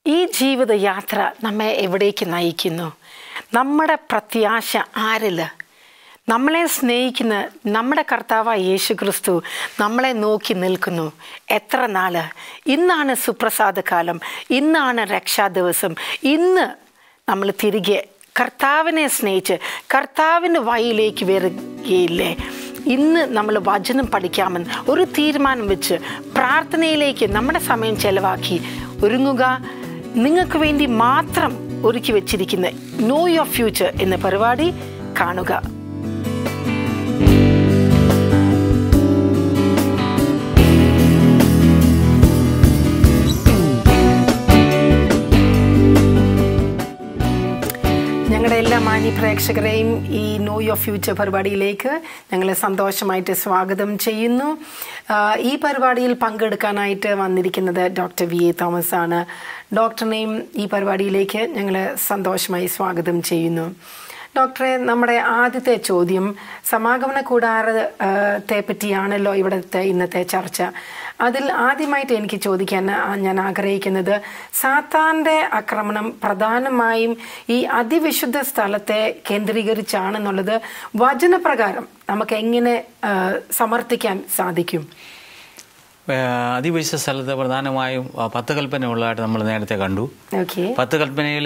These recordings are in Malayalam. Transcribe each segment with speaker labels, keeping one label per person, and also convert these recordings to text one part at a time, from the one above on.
Speaker 1: ഈ ജീവിതയാത്ര നമ്മെ എവിടേക്ക് നയിക്കുന്നു നമ്മുടെ പ്രത്യാശ ആരില് നമ്മളെ സ്നേഹിക്കുന്ന നമ്മുടെ കർത്താവായ യേശു ക്രിസ്തു നമ്മളെ നോക്കി നിൽക്കുന്നു എത്ര നാള് ഇന്നാണ് സുപ്രസാദ കാലം ഇന്നാണ് രക്ഷാ ദിവസം ഇന്ന് നമ്മൾ തിരികെ കർത്താവിനെ സ്നേഹിച്ച് കർത്താവിൻ്റെ വഴിയിലേക്ക് വരികയില്ലേ ഇന്ന് നമ്മൾ വചനം പഠിക്കാമെന്ന് ഒരു തീരുമാനം വെച്ച് പ്രാർത്ഥനയിലേക്ക് നമ്മുടെ സമയം ചെലവാക്കി ഒരുങ്ങുക നിങ്ങൾക്ക് വേണ്ടി മാത്രം ഒരുക്കി വെച്ചിരിക്കുന്ന നോ യുവർ ഫ്യൂച്ചർ എന്ന പരിപാടി കാണുക ഞങ്ങളുടെ എല്ലാ മാന്യ പ്രേക്ഷകരെയും ഈ നോ യുവർ ഫ്യൂച്ചർ പരിപാടിയിലേക്ക് ഞങ്ങൾ സന്തോഷമായിട്ട് സ്വാഗതം ചെയ്യുന്നു ആ, ഈ പരിപാടിയിൽ പങ്കെടുക്കാനായിട്ട് വന്നിരിക്കുന്നത് ഡോക്ടർ വി എ തോമസ് ആണ് ഡോക്ടറിനെയും ഈ പരിപാടിയിലേക്ക് ഞങ്ങൾ സന്തോഷമായി സ്വാഗതം ചെയ്യുന്നു ഡോക്ടറെ നമ്മുടെ ആദ്യത്തെ ചോദ്യം സമാഗമന കൂടാരത്തെ പറ്റിയാണല്ലോ ഇവിടുത്തെ ഇന്നത്തെ ചർച്ച അതിൽ ആദ്യമായിട്ട് എനിക്ക് ചോദിക്കാൻ ആ, ഞാൻ ആഗ്രഹിക്കുന്നത് സാത്താൻ്റെ ആക്രമണം പ്രധാനമായും ഈ അതിവിശുദ്ധ സ്ഥലത്തെ കേന്ദ്രീകരിച്ചാണെന്നുള്ളത് വചനപ്രകാരം നമുക്ക് എങ്ങനെ ആ, സമർത്ഥിക്കാൻ സാധിക്കും
Speaker 2: ഏഹ് അതിവിശുദ്ധ സ്ഥലത്ത് പ്രധാനമായും ആ, പത്ത് കൽപ്പന ഉള്ളതായിട്ട് നമ്മൾ നേരത്തെ കണ്ടു
Speaker 1: ഓക്കെ
Speaker 2: പത്ത് കൽപ്പനയിൽ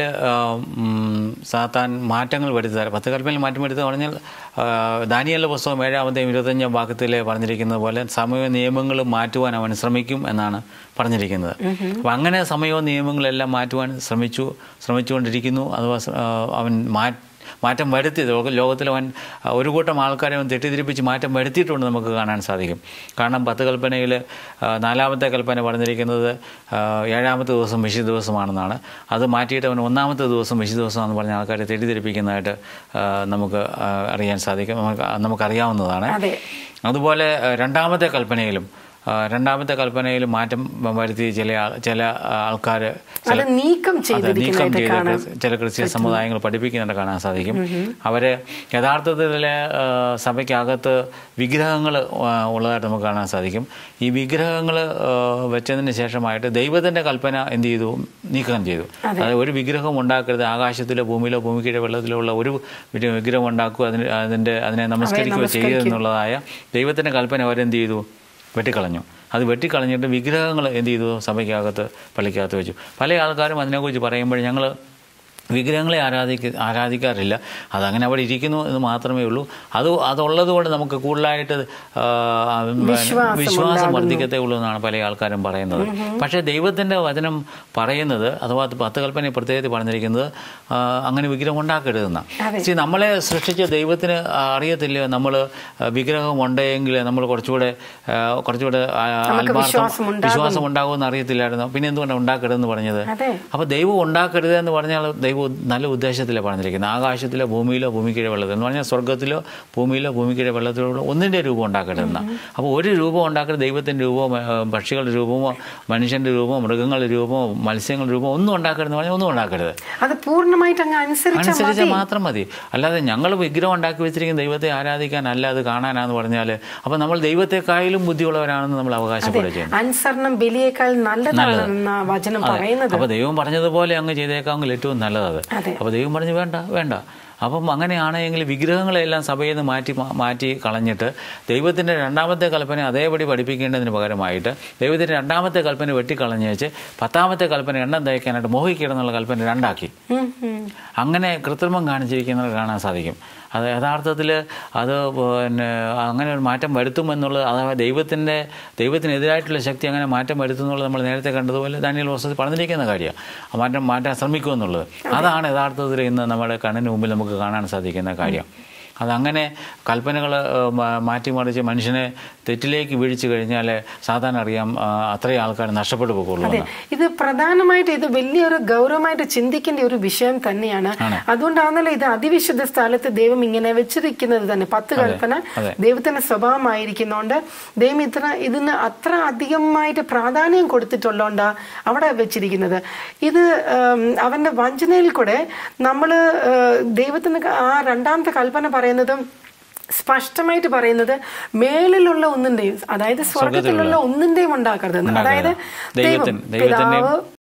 Speaker 2: സാത്താൻ മാറ്റങ്ങൾ വരുത്തുക പത്ത് കൽപ്പനയിൽ മാറ്റം വരുത്തുക പറഞ്ഞാൽ ദാനിയലിൻ്റെ പുസ്തകം ഏഴാമത്തെയും ഇരുപത്തഞ്ചാം വാക്യത്തിൽ പറഞ്ഞിരിക്കുന്നത് പോലെ സമയ നിയമങ്ങൾ മാറ്റുവാൻ അവൻ ശ്രമിക്കും എന്നാണ് പറഞ്ഞിരിക്കുന്നത് അപ്പം അങ്ങനെ സമയവും നിയമങ്ങളെല്ലാം മാറ്റുവാൻ ശ്രമിച്ചു ശ്രമിച്ചുകൊണ്ടിരിക്കുന്നു അഥവാ ശ്ര- ആ, അവൻ മാ മാറ്റം വരുത്തി ലോക ലോകത്തിൽ അവൻ ആ, ഒരു കൂട്ടം ആൾക്കാരെ അവൻ തെറ്റിദ്ധരിപ്പിച്ച് മാറ്റം വരുത്തിയിട്ടുണ്ട് നമുക്ക് കാണാൻ സാധിക്കും കാരണം പത്ത് കൽപ്പനയിൽ ആ, നാലാമത്തെ കൽപ്പന പറഞ്ഞിരിക്കുന്നത് ആ, ഏഴാമത്തെ ദിവസം വിശു ദിവസമാണെന്നാണ് അത് മാറ്റിയിട്ട് അവൻ ഒന്നാമത്തെ ദിവസം വിശു ദിവസമാണെന്ന് പറഞ്ഞ ആൾക്കാരെ തെറ്റിദ്ധരിപ്പിക്കുന്നതായിട്ട് ആ, നമുക്ക് ആ, അറിയാൻ സാധിക്കും നമുക്ക് നമുക്കറിയാവുന്നതാണ്
Speaker 1: അതെ.
Speaker 2: അതുപോലെ ആ, രണ്ടാമത്തെ കൽപ്പനയിലും ആ, രണ്ടാമത്തെ കൽപ്പനയിൽ മാറ്റം വരുത്തി ചില ആൾ- ചില ആൾക്കാർ
Speaker 1: അത് നീക്കം
Speaker 2: അത് നീക്കം
Speaker 1: ചെയ്തിരിക്കുന്നതായിട്ട്
Speaker 2: ചെയ്ത്
Speaker 1: കാണാം
Speaker 2: ക്രിസ്- ചില ക്രിസ്ത്യൻ സമുദായങ്ങൾ പഠിപ്പിക്കുന്നുണ്ട് കാണാൻ സാധിക്കും അവര് യഥാർത്ഥത്തിൽ ആ, സഭയ്ക്കകത്ത് വിഗ്രഹങ്ങൾ ഉള്ളതായിട്ട് നമുക്ക് കാണാൻ സാധിക്കും ഈ വിഗ്രഹങ്ങൾ വെച്ചതിന് ശേഷമായിട്ട് ദൈവത്തിന്റെ കൽപ്പന എന്ത് ചെയ്തു നീക്കം ചെയ്തു അതായത് ഒരു വിഗ്രഹം ഉണ്ടാക്കരുത് ആകാശത്തിലോ ഭൂമിയിലോ ഭൂമിക്കീഴ വെള്ളത്തിലോ ഉള്ള ഒരു വിഗ്ര- വിഗ്രഹം ഉണ്ടാക്കുക അതിന് അതിന്റെ അതിനെ നമസ്കരിക്കുകയോ ചെയ്യുക എന്നുള്ളതായ ദൈവത്തിന്റെ കൽപ്പന അവരെന്ത് ചെയ്തു വെട്ടിക്കളഞ്ഞു അത് വെട്ടിക്കളഞ്ഞിട്ട് വിഗ്രഹങ്ങൾ എന്ത് ചെയ്തു സഭയ്ക്കകത്ത് പള്ളിക്കകത്ത് വെച്ചു പല ആൾക്കാരും അതിനെക്കുറിച്ച് പറയുമ്പോൾ ഞങ്ങൾ വിഗ്രഹങ്ങളെ ആരാധിക്ക ആരാധിക്കാറില്ല അതങ്ങനെ അവിടെ ഇരിക്കുന്നു എന്ന് മാത്രമേ ഉള്ളൂ അത് അതുള്ളത് കൊണ്ട് നമുക്ക് കൂടുതലായിട്ട് ആ,
Speaker 1: വിശ്വാസം
Speaker 2: വിശ്വാസം വർദ്ധിക്കത്തേ ഉള്ളൂ എന്നാണ് പല ആൾക്കാരും പറയുന്നത് പക്ഷേ ദൈവത്തിൻ്റെ വചനം പറയുന്നത് അഥവാ പത്ത് കൽപ്പനയെ പ്രത്യേകത പറഞ്ഞിരിക്കുന്നത് ആ, അങ്ങനെ വിഗ്രഹം ഉണ്ടാക്കരുതെന്നാണ് പക്ഷേ നമ്മളെ സൃഷ്ടിച്ച ദൈവത്തിന് അറിയത്തില്ല നമ്മൾ വിഗ്രഹം ഉണ്ടെങ്കിൽ നമ്മൾ കുറച്ചുകൂടെ ആ, കുറച്ചുകൂടെ ആ, ആത്മാർത്ഥം
Speaker 1: വിശ്വാസം ഉണ്ടാകും.
Speaker 2: വിശ്വാസം ഉണ്ടാകുമെന്ന് അറിയത്തില്ലായിരുന്നു പിന്നെ എന്തുകൊണ്ടാണ് ഉണ്ടാക്കരുതെന്ന് പറഞ്ഞത്
Speaker 1: അതെ
Speaker 2: അപ്പോൾ ദൈവം ഉണ്ടാക്കരുത് എന്ന് പറഞ്ഞാൽ ദൈവം നല്ല ഉദ്ദേശത്തിലാണ് പറഞ്ഞിരിക്കുന്നത് ആകാശത്തിലോ ഭൂമിയിലോ ഭൂമിക്കീഴ വെള്ളത്തിൽ എന്ന് പറഞ്ഞാൽ സ്വർഗ്ഗത്തിലോ ഭൂമിയിലോ ഭൂമിക്കീഴ വെള്ളത്തിലോ ഒന്നിൻ്റെ രൂപം ഉണ്ടാക്കരുതെന്നാണ് അപ്പോൾ ഒരു രൂപം ഉണ്ടാക്കരുത് ദൈവത്തിൻ്റെ രൂപമോ ഏഹ്, പക്ഷികളുടെ രൂപമോ മനുഷ്യൻ്റെ രൂപമോ മൃഗങ്ങളുടെ രൂപമോ മത്സ്യങ്ങളുടെ രൂപമോ ഒന്നും ഉണ്ടാക്കരുതെന്ന് പറഞ്ഞാൽ ഒന്നും ഉണ്ടാക്കരുത്
Speaker 1: അത് പൂർണ്ണമായിട്ട് അങ്ങ് അനുസരിച്ചാൽ
Speaker 2: അനുസരിച്ചാൽ മാത്രം മതി അല്ലാതെ ഞങ്ങൾ വിഗ്രഹം ഉണ്ടാക്കി വെച്ചിരിക്കുന്ന ദൈവത്തെ ആരാധിക്കാനല്ല അത് കാണാനാന്ന് പറഞ്ഞാൽ അപ്പോൾ നമ്മൾ ദൈവത്തെക്കായാലും ബുദ്ധിയുള്ളവരാണെന്ന് നമ്മൾ അവകാശപ്പെടുക ചെയ്യുന്നു
Speaker 1: അനുസരണം ബലിയേക്കാൾ നല്ലതാണെന്ന വചനം പറയുന്നത്
Speaker 2: അപ്പോൾ ദൈവം പറഞ്ഞതുപോലെ അങ്ങ് ചെയ്തേക്കാമെങ്കിൽ ഏറ്റവും നല്ലത്
Speaker 1: അതെ.
Speaker 2: അപ്പോൾ ദൈവം പറഞ്ഞു വേണ്ട വേണ്ട അപ്പം അങ്ങനെയാണെങ്കിൽ വിഗ്രഹങ്ങളെല്ലാം സഭയിൽ നിന്ന് മാറ്റി മാ- മാറ്റി കളഞ്ഞിട്ട് ദൈവത്തിൻ്റെ രണ്ടാമത്തെ കൽപ്പന അതേപടി പഠിപ്പിക്കേണ്ടതിന് പകരമായിട്ട് ദൈവത്തിൻ്റെ രണ്ടാമത്തെ കൽപ്പന വെട്ടിക്കളഞ്ഞ് വെച്ച് പത്താമത്തെ കൽപ്പന എണ്ണം തയ്ക്കാനായിട്ട് മോഹിക്കണം എന്നുള്ള കൽപ്പന രണ്ടാക്കി
Speaker 1: ഉം, ഉം.
Speaker 2: അങ്ങനെ കൃത്രിമം കാണിച്ചിരിക്കുന്നത് കാണാൻ സാധിക്കും അത് യഥാർത്ഥത്തിൽ അത് പിന്നെ അങ്ങനെ ഒരു മാറ്റം വരുത്തുമെന്നുള്ളത് അഥവാ ദൈവത്തിൻ്റെ ദൈവത്തിനെതിരായിട്ടുള്ള ശക്തി അങ്ങനെ മാറ്റം വരുത്തുമെന്നുള്ളത് നമ്മൾ നേരത്തെ കണ്ടതുപോലെ ദാനിയൽ വസ്തുത പറഞ്ഞിരിക്കുന്ന കാര്യമാണ് ആ മാറ്റം മാറ്റാൻ ശ്രമിക്കുമെന്നുള്ളത് അതാണ് യഥാർത്ഥത്തിൽ ഇന്ന് നമ്മുടെ കണ്ണിന് മുമ്പിൽ നമുക്ക് കാണാൻ സാധിക്കുന്ന കാര്യം അതങ്ങനെ കൽപ്പനകൾ മാറ്റിമറിച്ച് മനുഷ്യനെ തെറ്റിലേക്ക് വീഴ്ച കഴിഞ്ഞാൽ സാധാരണ അറിയാം ആ, അത്രയും ആൾക്കാർ നഷ്ടപ്പെട്ടു പോകുള്ളൂ
Speaker 1: അതെ
Speaker 2: എന്ന്
Speaker 1: ഇത് പ്രധാനമായിട്ട് ഇത് വലിയൊരു ഗൗരവമായിട്ട് ചിന്തിക്കേണ്ട ഒരു വിഷയം തന്നെയാണ് അതുകൊണ്ടാണല്ലോ ഇത് അതിവിശുദ്ധ സ്ഥലത്ത് ദൈവം ഇങ്ങനെ വെച്ചിരിക്കുന്നത് തന്നെ പത്ത് കൽപ്പന
Speaker 2: അതെ.
Speaker 1: ദൈവത്തിന്റെ സ്വഭാവമായിരിക്കുന്നോണ്ട് ദൈവം ഇത്ര ഇതിന് അത്ര അധികമായിട്ട് പ്രാധാന്യം കൊടുത്തിട്ടുള്ളതുകൊണ്ടാ അവിടെ വെച്ചിരിക്കുന്നത് ഇത് ഉം, അവന്റെ വഞ്ചനയിൽ കൂടെ നമ്മള് ഏഹ്, ദൈവത്തിന് ആ രണ്ടാമത്തെ കൽപ്പന പറയുന്നത് സ്പഷ്ടമായിട്ട് പറയുന്നത് മേളിലുള്ള ഒന്നിന്റെയും അതായത് സ്വർഗത്തിലുള്ള ഒന്നിന്റെയും ഉണ്ടാക്കരുത് അതായത് ദൈവം
Speaker 2: ദൈവത്തിന്- ദൈവത്തിന്റെയും
Speaker 1: പിതാവ്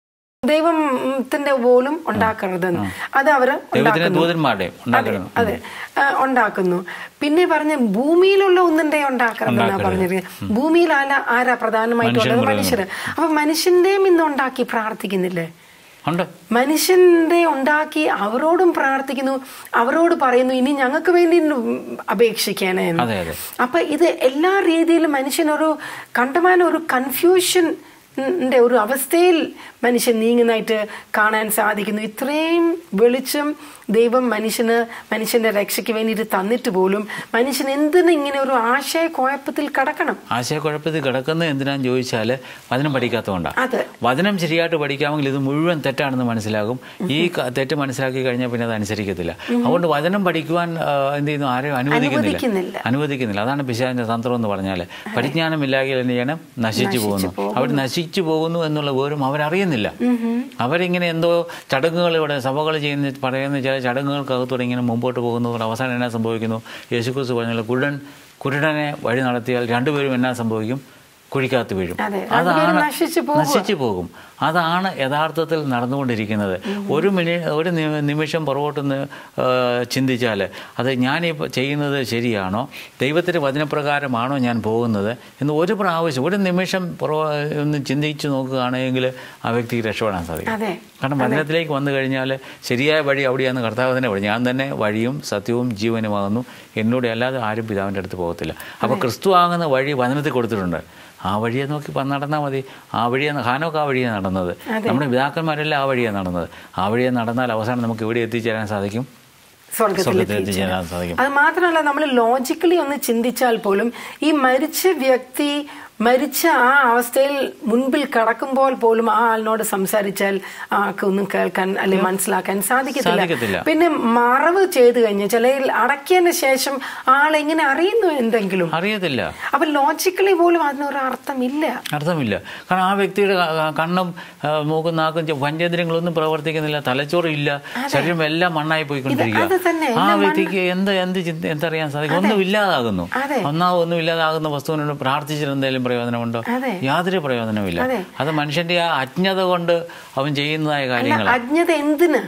Speaker 1: ദൈവത്തിന്റെ പോലും ഉണ്ടാക്കരുതെന്ന് അത് അവർ
Speaker 2: ദൈവത്തിന്റെ ദൂതന്മാരുടെയും ഉണ്ടാക്കണം
Speaker 1: അതെ ആ, ഉണ്ടാക്കുന്നു പിന്നെ പറഞ്ഞ ഭൂമിയിലുള്ള ഒന്നിന്റെ ഉണ്ടാക്കരുതെന്നാ പറഞ്ഞിരിക്കുന്നത് ഭൂമിയിൽ ആല ആരാ പ്രധാനമായിട്ടുള്ളത് മനുഷ്യർ അപ്പൊ മനുഷ്യന്റെയും ഇന്ന് ഉണ്ടാക്കി പ്രാർത്ഥിക്കുന്നില്ലേ
Speaker 2: ഉണ്ട്
Speaker 1: മനുഷ്യന്റെ ഉണ്ടാക്കി അവരോടും പ്രാർത്ഥിക്കുന്നു അവരോട് പറയുന്നു ഇനി ഞങ്ങൾക്ക് വേണ്ടി അപേക്ഷിക്കാനേ എന്ന്.
Speaker 2: അതെ അതെ
Speaker 1: അപ്പൊ ഇത് എല്ലാ രീതിയിലും മനുഷ്യനൊരു കണ്ടമാനം ഒരു കൺഫ്യൂഷൻ ന്റെ ഒരു അവസ്ഥയിൽ മനുഷ്യൻ നീങ്ങുന്നതായിട്ട് കാണാൻ സാധിക്കുന്നു ഇത്രയും വെളിച്ചം ദൈവം മനുഷ്യന് മനുഷ്യന്റെ രക്ഷയ്ക്ക് വേണ്ടിയിട്ട് തന്നിട്ട് പോലും മനുഷ്യൻ എന്തിന് ഇങ്ങനെ ഒരു ആശയക്കുഴപ്പത്തിൽ കടക്കണം
Speaker 2: ആശയക്കുഴപ്പത്തിൽ കിടക്കുന്നത് എന്തിനാന്ന് ചോദിച്ചാൽ വചനം പഠിക്കാത്തതുകൊണ്ടാണ്
Speaker 1: അതെ
Speaker 2: വചനം ശരിയായിട്ട് പഠിക്കാമെങ്കിൽ ഇത് മുഴുവൻ തെറ്റാണെന്ന് മനസ്സിലാകും ഈ ക- തെറ്റ് മനസ്സിലാക്കി കഴിഞ്ഞാൽ പിന്നെ അത് അനുസരിക്കത്തില്ല അതുകൊണ്ട് വചനം പഠിക്കുവാൻ ആ, എന്ത് ചെയ്യുന്നു ആരും അനുവദിക്കുന്നില്ല
Speaker 1: അനുവദിക്കുന്നില്ല.
Speaker 2: അനുവദിക്കുന്നില്ല അതാണ് പിശാചിന്റെ തന്ത്രം എന്ന് പറഞ്ഞാൽ പരിജ്ഞാനമില്ലാകിൽ എന്ത് ചെയ്യണം നശിച്ചു പോകുന്നു അവർ നശിച്ചു പോകുന്നു എന്നുള്ള വിവരം അവരറിയുന്നില്ല അവരിങ്ങനെ എന്തോ ചടങ്ങുകൾ ഇവിടെ സഭകൾ ചെയ്യുന്ന പറയുന്ന ചില ചടങ്ങുകൾക്കകത്തൂടെ ഇങ്ങനെ മുമ്പോട്ട് പോകുന്നതോടെ അവസാനം എന്നാ സംഭവിക്കുന്നു യേശുക്രിസ്തു പറഞ്ഞാൽ കുരുടൻ കുരുടനെ വഴി നടത്തിയാൽ രണ്ടുപേരും എന്നാ സംഭവിക്കും കുഴിക്കകത്ത് വീഴും
Speaker 1: അതെ രണ്ടുപേരും നശിച്ചു പോകും
Speaker 2: നശിച്ചു പോകും അതാണ് യഥാർത്ഥത്തിൽ നടന്നുകൊണ്ടിരിക്കുന്നത് ഒരു മിനി ഒരു നി- നിമിഷം പുറകോട്ട് നി- ആ, ചിന്തിച്ചാൽ അത് ഞാനിപ്പോൾ ചെയ്യുന്നത് ശരിയാണോ ദൈവത്തിൻ്റെ വചനപ്രകാരമാണോ ഞാൻ പോകുന്നത് എന്ന് ഒരു പ്രാവശ്യം ഒരു നിമിഷം പുറകെ ഒന്ന് ചിന്തിച്ച് നോക്കുകയാണെങ്കിൽ ആ വ്യക്തിക്ക് രക്ഷപ്പെടാൻ സാധിക്കും
Speaker 1: അതെ
Speaker 2: കാരണം വചനത്തിലേക്ക് വന്നു കഴിഞ്ഞാൽ ശരിയായ വഴി അവിടെയാണ് കർത്താവ് തന്നെ വഴി ഞാൻ തന്നെ വഴിയും സത്യവും ജീവനുമാകുന്നു എന്നോട് അല്ലാതെ ആരും പിതാവിൻ്റെ അടുത്ത് പോകത്തില്ല അപ്പോൾ ക്രിസ്തു ആകുന്ന വഴി വചനത്തിൽ കൊടുത്തിട്ടുണ്ട് ആ വഴിയെ നോക്കി പ- നടന്നാൽ മതി ആ വഴിയെ ഹാനോക്ക് ആ വഴിയാണ് നടന്നത് നമ്മുടെ പിതാക്കന്മാരെല്ലാം ആ വഴിയാണ് നടന്നത് ആ വഴിയെ നടന്നാൽ അവസാനം നമുക്ക് എവിടെ എത്തിച്ചേരാൻ സാധിക്കും
Speaker 1: സ്വർഗത്തിൽ
Speaker 2: സ്വർഗത്തിൽ എത്തിച്ചേരാൻ സാധിക്കും
Speaker 1: അത് മാത്രമല്ല നമ്മൾ ലോജിക്കലി ഒന്ന് ചിന്തിച്ചാൽ പോലും ഈ മരിച്ച വ്യക്തി മരിച്ച ആ അവസ്ഥയിൽ മുൻപിൽ കടക്കുമ്പോൾ പോലും ആ ആളിനോട് സംസാരിച്ചാൽ ആ ആൾക്ക് ഒന്നും കേൾക്കാൻ അല്ലെങ്കിൽ മനസ്സിലാക്കാൻ
Speaker 2: സാധിക്കത്തില്ല.
Speaker 1: സാധിക്കത്തില്ല പിന്നെ മറവ് ചെയ്തു കഴിഞ്ഞ് ചിലയിൽ അടക്കിയതിന് ശേഷം ആൾ എങ്ങനെ അറിയുന്നു എന്തെങ്കിലും
Speaker 2: അറിയത്തില്ല
Speaker 1: അപ്പൊ ലോജിക്കലി പോലും അതിനൊരു അർത്ഥമില്ല
Speaker 2: അർത്ഥമില്ല കാരണം ആ വ്യക്തിയുടെ ക- ക- കണ്ണും ആ, മൂക്കും നാക്കും ചെ- പഞ്ചേന്ദ്രിയങ്ങളൊന്നും പ്രവർത്തിക്കുന്നില്ല തലച്ചോറ് ഇല്ല ശരീരം എല്ലാം മണ്ണായി
Speaker 1: അത്
Speaker 2: പോയിക്കൊണ്ടിരിക്കുക
Speaker 1: തന്നെ,
Speaker 2: ആ വ്യക്തിക്ക് എന്ത് എന്ത് ചിന്ത എന്തറിയാൻ സാധിക്കും ഒന്നും ഇല്ലാതാകുന്നു
Speaker 1: അതെ.
Speaker 2: ഒന്നാമത് ഒന്നും ഇല്ലാതാകുന്ന വസ്തുവിനോട് പ്രാർത്ഥിച്ചിട്ട് എന്തെങ്കിലും പ്രയോജനമുണ്ടോ
Speaker 1: അതെ.
Speaker 2: യാതൊരു പ്രയോജനമില്ല
Speaker 1: അതെ.
Speaker 2: അത് മനുഷ്യന്റെ ആ അജ്ഞത കൊണ്ട് അവൻ ചെയ്യുന്നതായ
Speaker 1: അല്ല
Speaker 2: കാര്യങ്ങളാണ്
Speaker 1: അജ്ഞത എന്തിന്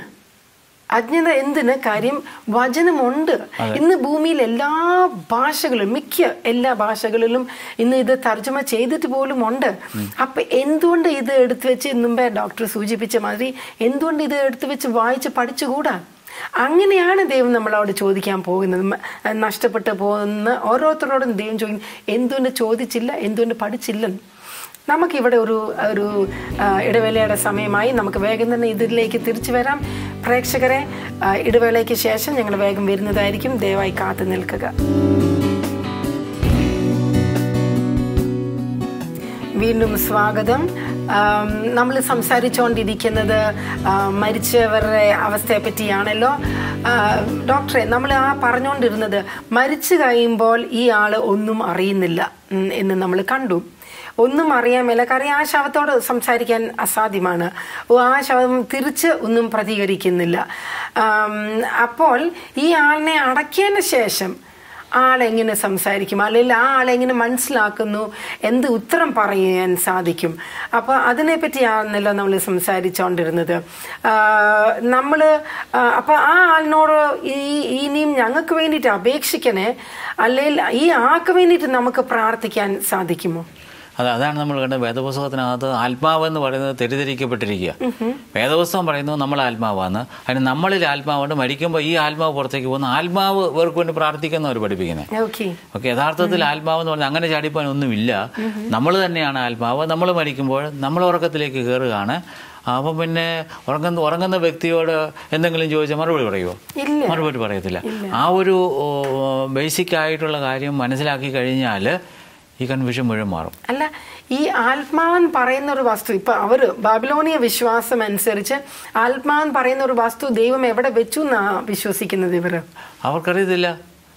Speaker 1: അജ്ഞത എന്തിന് കാര്യം വചനമുണ്ട് ഇന്ന് ഭൂമിയിൽ എല്ലാ ഭാഷകളിലും മിക്ക എല്ലാ ഭാഷകളിലും ഇന്ന് ഇത് തർജ്ജമ ചെയ്തിട്ട് പോലും ഉണ്ട് അപ്പൊ എന്തുകൊണ്ട് ഇത് എടുത്തു വെച്ച് മുമ്പേ ഡോക്ടർ സൂചിപ്പിച്ച മാതിരി എന്തുകൊണ്ട് ഇത് എടുത്തു വെച്ച് വായിച്ച് പഠിച്ചുകൂടാ അങ്ങനെയാണ് ദൈവം നമ്മളോട് ചോദിക്കാൻ പോകുന്നത് മ- നഷ്ടപ്പെട്ടു പോകുന്ന ഓരോരുത്തരോടും ദൈവം ചോദിക്കും എന്തുകൊണ്ട് ചോദിച്ചില്ല എന്തുകൊണ്ട് പഠിച്ചില്ലെന്ന് നമുക്കിവിടെ ഒരു ഒരു ആ, ഇടവേളയുടെ സമയമായി നമുക്ക് വേഗം തന്നെ ഇതിലേക്ക് തിരിച്ചു വരാം പ്രേക്ഷകരെ ആ, ഇടവേളയ്ക്ക് ശേഷം ഞങ്ങൾ വേഗം വരുന്നതായിരിക്കും ദയവായി കാത്തു നിൽക്കുക വീണ്ടും സ്വാഗതം നമ്മൾ സംസാരിച്ചുകൊണ്ടിരിക്കുന്നത് ആ, മരിച്ചവരുടെ അവസ്ഥയെ പറ്റിയാണല്ലോ ആ, ഡോക്ടറെ നമ്മൾ ആ പറഞ്ഞുകൊണ്ടിരുന്നത് മരിച്ചു കഴിയുമ്പോൾ ഈ ആൾ ഒന്നും അറിയുന്നില്ല ഉം, എന്ന് നമ്മൾ കണ്ടു ഒന്നും അറിയാൻ മേല കാര്യം ആ ശവത്തോട് സംസാരിക്കാൻ അസാധ്യമാണ് ഓ, ആ ശവം തിരിച്ച് ഒന്നും പ്രതികരിക്കുന്നില്ല ആം, അപ്പോൾ ഈ ആളിനെ അടക്കിയതിന് ശേഷം ആളെങ്ങനെ സംസാരിക്കും അല്ലെങ്കിൽ ആ ആളെങ്ങനെ മനസ്സിലാക്കുന്നു എന്ത് ഉത്തരം പറയാൻ സാധിക്കും അപ്പോൾ അതിനെപ്പറ്റിയാണല്ലോ നമ്മൾ സംസാരിച്ചുകൊണ്ടിരുന്നത് നമ്മൾ അപ്പോൾ ആ ആളിനോട് ഈ ഇനിയും ഞങ്ങൾക്ക് വേണ്ടിയിട്ട് അപേക്ഷിക്കണേ അല്ലെങ്കിൽ ഈ ആൾക്ക് വേണ്ടിയിട്ട് നമുക്ക് പ്രാർത്ഥിക്കാൻ സാധിക്കുമോ
Speaker 2: അത് അതാണ് നമ്മൾ കണ്ടത് വേദപുസ്തകത്തിനകത്ത് ആത്മാവ് എന്ന് പറയുന്നത് തെറ്റിദ്ധരിക്കപ്പെട്ടിരിക്കുക വേദപുസ്തകം പറയുന്നത് നമ്മൾ ആത്മാവാണ് അതിന് നമ്മളിൽ ആത്മാവുണ്ട് മരിക്കുമ്പോൾ ഈ ആത്മാവ് പുറത്തേക്ക് പോകുന്ന ആത്മാവ് ഇവർക്ക് വേണ്ടി പ്രാർത്ഥിക്കുന്ന അവർ പഠിപ്പിക്കുന്നത്
Speaker 1: ഓക്കെ
Speaker 2: ഓക്കെ യഥാർത്ഥത്തിൽ ആത്മാവ് എന്ന് പറഞ്ഞാൽ അങ്ങനെ ചാടിപ്പോൻ ഒന്നുമില്ല നമ്മൾ തന്നെയാണ് ആത്മാവ് നമ്മൾ മരിക്കുമ്പോൾ നമ്മൾ ഉറക്കത്തിലേക്ക് കയറുകയാണ് അപ്പം പിന്നെ ഉറങ്ങുന്ന ഉറങ്ങുന്ന വ്യക്തിയോട് എന്തെങ്കിലും ചോദിച്ചാൽ മറുപടി പറയുമോ
Speaker 1: ഇല്ല
Speaker 2: മറുപടി പറയത്തില്ല ആ ഒരു ബേസിക് ആയിട്ടുള്ള കാര്യം മനസ്സിലാക്കി കഴിഞ്ഞാൽ ഈ കൺഫ്യൂഷൻ മുഴുവൻ മാറും
Speaker 1: അല്ല ഈ ആത്മാവൻ പറയുന്ന ഒരു വസ്തു ഇപ്പൊ അവര് ബാബിലോണിയ വിശ്വാസം അനുസരിച്ച് ആത്മാവൻ പറയുന്ന ഒരു വസ്തു ദൈവം എവിടെ വെച്ചു എന്നാ വിശ്വസിക്കുന്നത് ഇവര്
Speaker 2: അവർക്കറിയത്തില്ല